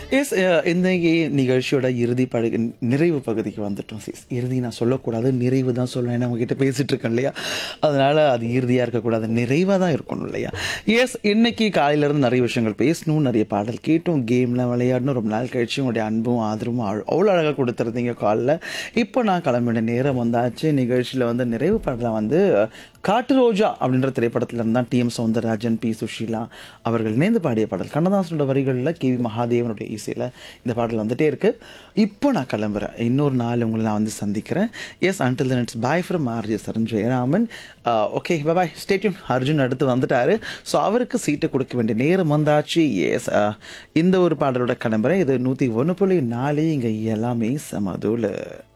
S இன்னைக்கு நிகழ்ச்சியோட இறுதி பகு நிறைவு பகுதிக்கு வந்துட்டோம் சிஸ் இறுதி நான் சொல்லக்கூடாது நிறைவு தான் சொல்லுவேன் ஏன்னா உங்ககிட்ட பேசிட்டு இருக்கேன் இல்லையா அதனால அது இறுதியாக இருக்கக்கூடாது நிறைவாக தான் இருக்கணும் இல்லையா எஸ் இன்னைக்கு காலையிலேருந்து நிறைய விஷயங்கள் பேசணும் நிறைய பாடல் கேட்டோம் கேம்லாம் விளையாடணும் ரொம்ப நாள் கழிச்சு உங்களுடைய அன்பும் ஆதரவும் அவ்வ- அவ்வளோ அழகாக கொடுத்துருந்தீங்க காலில் இப்போ நான் கிளம்பின நேரம் வந்தாச்சு நிகழ்ச்சியில் வந்து நிறைவு பாடலாம் வந்து காட்டு ரோஜா அப்படின்ற திரைப்படத்துல இருந்து தான் டிஎம் சௌந்தரராஜன் பி சுஷீலா அவர்கள் இணைந்து பாடிய பாடல் கண்ணதாசனோட வரிகளில் கே வி மகாதேவனுடைய இசையில் இந்த பாடல் வந்துட்டே இருக்கு இப்போ நான் கிளம்புறேன் இன்னொரு நாள் உங்களை நான் வந்து சந்திக்கிறேன் yes until then it's bye from RJ Saran Jayaraman okay bye stay tuned Arjun அடுத்து வந்துட்டாரு ஸோ அவருக்கு சீட்டை கொடுக்க வேண்டிய நேரம் வந்தாச்சு எஸ் இந்த ஒரு பாடலோட கிளம்புறேன் இது நூற்றி ஒன்று புள்ளி நாலு இங்கே எல்லாமே சமதுல